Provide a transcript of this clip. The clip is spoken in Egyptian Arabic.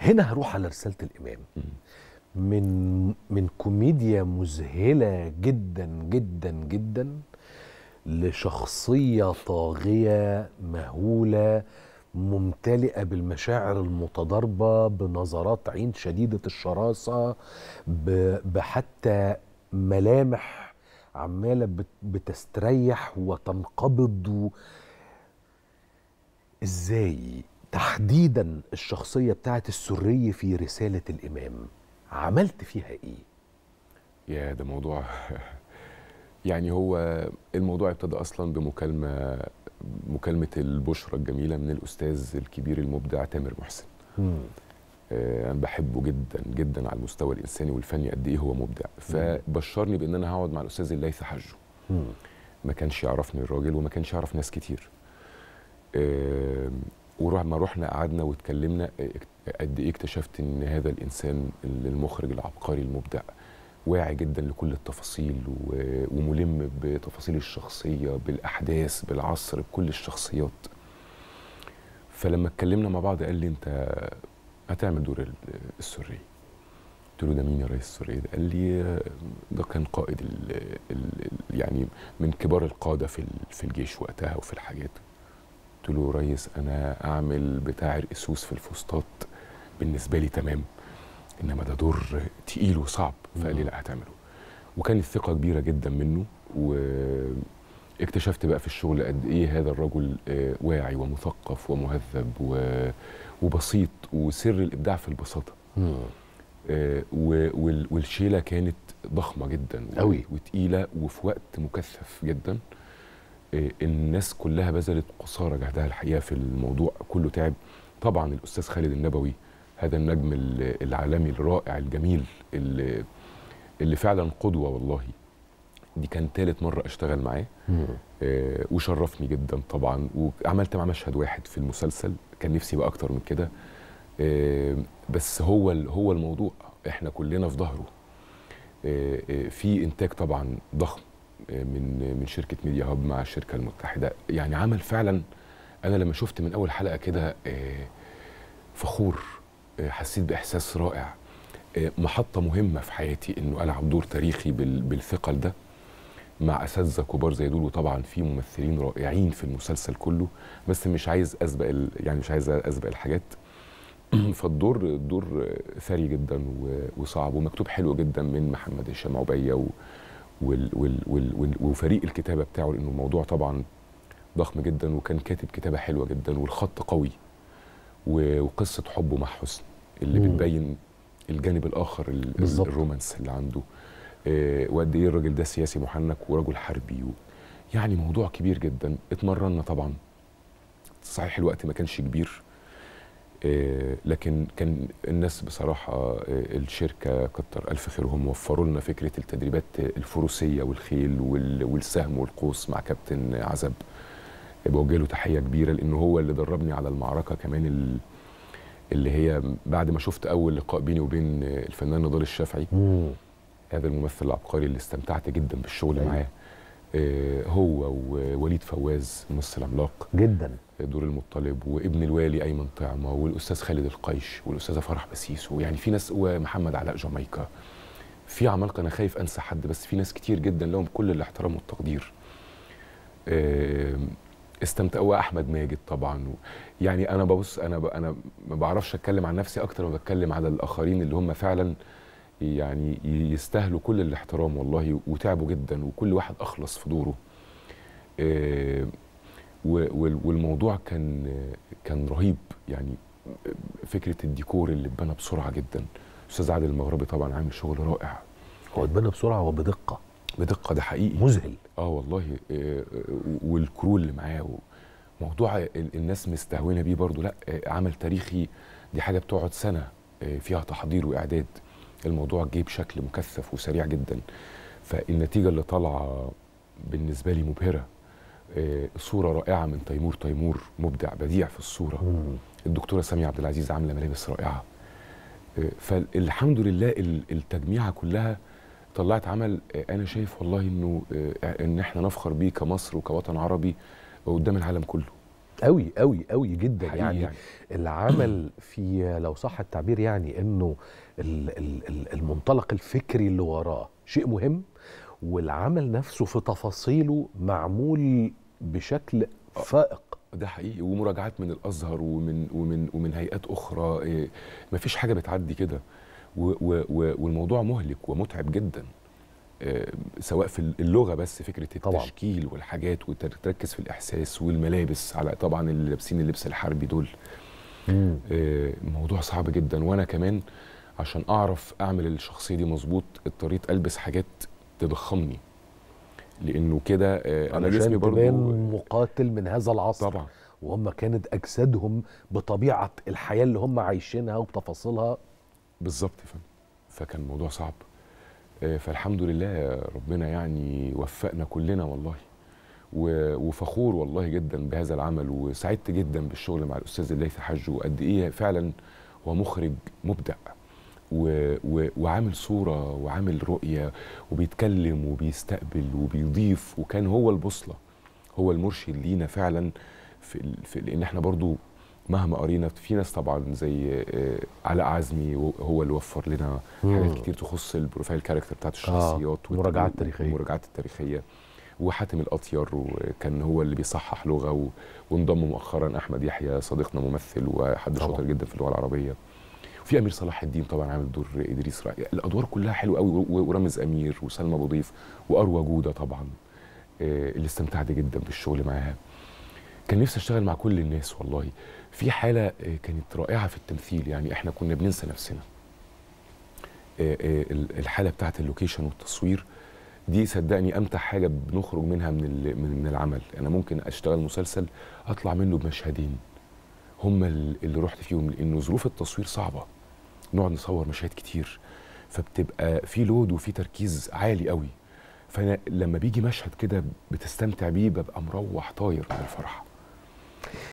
هنا هروح على رساله الامام من من كوميديا مذهله جدا جدا جدا لشخصيه طاغيه مهوله ممتلئه بالمشاعر المتضاربه بنظرات عين شديده الشراسه ب- بحتى ملامح عماله بت- بتستريح وتنقبض و... ازاي تحديدا الشخصيه بتاعت السري في رساله الامام عملت فيها ايه يا ده موضوع يعني هو الموضوع ابتدى اصلا بمكالمه مكالمه البشرى الجميله من الاستاذ الكبير المبدع تامر محسن آه، انا بحبه جدا جدا على المستوى الانساني والفني قد ايه هو مبدع فبشرني بان انا هقعد مع الاستاذ الليث حجه ما كانش يعرفني الراجل وما كانش يعرف ناس كتير آه، وروح ما رحنا قعدنا واتكلمنا آه، قد ايه اكتشفت ان هذا الانسان المخرج العبقري المبدع واعي جدا لكل التفاصيل و- وملم بتفاصيل الشخصيه بالاحداث بالعصر بكل الشخصيات فلما اتكلمنا مع بعض قال لي انت هتعمل دور ال- السري قلت له ده مين يا رئيس السري ده قال لي آه، ده كان قائد ال ال ال يعني من كبار القاده في ال- في الجيش وقتها وفي الحاجات قلت له ريس انا اعمل بتاع الاسوس في الفسطاط بالنسبه لي تمام انما ده دور تقيل وصعب فقال لي لا هتعمله وكانت ثقه كبيره جدا منه واكتشفت بقى في الشغل قد ايه هذا الرجل آه، واعي ومثقف ومهذب و- وبسيط وسر الابداع في البساطه آه، و- وال- والشيله كانت ضخمه جدا و- أوي. وتقيله وفي وقت مكثف جدا آه، الناس كلها بذلت قصارى جهدها الحقيقه في الموضوع كله تعب طبعا الاستاذ خالد النبوي هذا النجم ال- العالمي الرائع الجميل اللي, اللي فعلا قدوه والله دي كان تالت مره اشتغل معاه آه، وشرفني جدا طبعا وعملت معاه مشهد واحد في المسلسل كان نفسي يبقى اكتر من كده آه، بس هو ال- هو الموضوع احنا كلنا في ظهره آه، آه، في انتاج طبعا ضخم آه، من من شركه ميديا هاب مع الشركه المتحده يعني عمل فعلا انا لما شفت من اول حلقه كده آه، فخور آه، حسيت باحساس رائع آه، محطه مهمه في حياتي انه العب دور تاريخي بال- بالثقل ده مع اساتذه كبار زي دول وطبعا في ممثلين رائعين في المسلسل كله بس مش عايز اسبق ال- يعني مش عايز اسبق الحاجات فالدور الدور ثري جدا و- وصعب ومكتوب حلو جدا من محمد هشام عبيه و وال وال وال وال وفريق الكتابه بتاعه لانه الموضوع طبعا ضخم جدا وكان كاتب كتابه حلوه جدا والخط قوي و- وقصه حبه مع حسن اللي مم. بتبين الجانب الاخر ال- بالظبط. الرومانس اللي عنده آه، وقد ايه الراجل ده سياسي محنك ورجل حربي و يعني موضوع كبير جدا اتمرنا طبعا صحيح الوقت ما كانش كبير آه، لكن كان الناس بصراحة آه، الشركة كتر ألف خيرهم وفروا لنا فكرة التدريبات الفروسية والخيل وال- والسهم والقوس مع كابتن عزب بوجه له تحية كبيرة لأنه هو اللي دربني على المعركة كمان ال- اللي هي بعد ما شفت أول لقاء بيني وبين الفنان نضال الشافعي هذا الممثل العبقري اللي استمتعت جدا بالشغل أيوة. معاه آه، هو ووليد فواز ممثل عملاق جدا دور المطلب وابن الوالي ايمن طعمه والاستاذ خالد القيش والاستاذه فرح بسيسو يعني في ناس ومحمد علاء جامايكا في عمالقه انا خايف انسى حد بس في ناس كتير جدا لهم كل الاحترام والتقدير آم، استمتع واحمد ماجد طبعا و- يعني انا ببص انا ب... انا ما بعرفش اتكلم عن نفسي اكتر ما بتكلم على الاخرين اللي هم فعلا يعني يستاهلوا كل الاحترام والله وتعبوا جدا وكل واحد اخلص في دوره آم، و- وال- والموضوع كان كان رهيب يعني فكره الديكور اللي اتبنى بسرعه جدا استاذ عادل المغربي طبعا عامل شغل رائع هو اتبنى بسرعه وبدقه بدقه ده حقيقي مذهل اه والله آه، آه، والكرو اللي معاه موضوع ال- الناس مستهونه بيه برضو لا آه، عمل تاريخي دي حاجه بتقعد سنه آه، فيها تحضير واعداد الموضوع جه بشكل مكثف وسريع جدا فالنتيجه اللي طالعه بالنسبه لي مبهره آه، صوره رائعه من تيمور تيمور مبدع بديع في الصوره الدكتوره ساميه عبد العزيز عامله ملابس رائعه آه، فالحمد لله ال- التجميعه كلها طلعت عمل آه، انا شايف والله انه آه، ان احنا نفخر بيه كمصر وكوطن عربي قدام العالم كله قوي قوي قوي جدا حقيقي يعني, يعني. العمل في لو صح التعبير يعني انه ال- ال- ال- المنطلق الفكري اللي وراه شيء مهم والعمل نفسه في تفاصيله معمول بشكل فائق ده حقيقي ومراجعات من الازهر ومن ومن ومن هيئات اخرى إيه، مفيش حاجه بتعدي كده و- و- و- والموضوع مهلك ومتعب جدا آه، سواء في اللغه بس فكره طبعاً. التشكيل والحاجات وتركز في الاحساس والملابس على طبعا اللي لابسين اللبس الحربي دول آه، موضوع صعب جدا وانا كمان عشان اعرف اعمل الشخصيه دي مظبوط اضطريت البس حاجات تضخمني لانه كده آه، انا جسمي علشان برضو تبان مقاتل من هذا العصر طبعا وهم كانت اجسادهم بطبيعه الحياه اللي هم عايشينها وبتفاصيلها بالظبط يا فندم فكان الموضوع صعب آه، فالحمد لله ربنا يعني وفقنا كلنا والله و- وفخور والله جدا بهذا العمل وسعدت جدا بالشغل مع الاستاذ الليث حج وقد ايه فعلا هو مخرج مبدع و و وعامل صوره وعامل رؤيه وبيتكلم وبيستقبل وبيضيف وكان هو البوصله هو المرشد لينا فعلا في, ال- في لان احنا برضو مهما قرينا في ناس طبعا زي آه، علاء عزمي و- هو اللي وفر لنا حاجات مم. كتير تخص البروفايل كاركتر بتاعت الشخصيات والت- مراجعات تاريخية. والمراجعات التاريخيه وحاتم الاطير وكان هو اللي بيصحح لغه و... وانضم مؤخرا احمد يحيى صديقنا ممثل وحد طبعا. شاطر جدا في اللغه العربيه وفي امير صلاح الدين طبعا عامل دور ادريس رأي. الادوار كلها حلوه قوي و- ورامز امير وسلمى ابو ضيف واروى جوده طبعا آه، اللي استمتعت جدا بالشغل معاها كان نفسي اشتغل مع كل الناس والله في حاله آه، كانت رائعه في التمثيل يعني احنا كنا بننسى نفسنا آه، آه، ال- الحاله بتاعت اللوكيشن والتصوير دي صدقني امتع حاجه بنخرج منها من ال- من من العمل انا ممكن اشتغل مسلسل اطلع منه بمشهدين هما ال- اللي رحت فيهم لانه ظروف التصوير صعبه نقعد نصور مشاهد كتير فبتبقى في لود وفي تركيز عالي قوي فانا لما بيجي مشهد كده بتستمتع بيه ببقى مروح طاير من الفرحه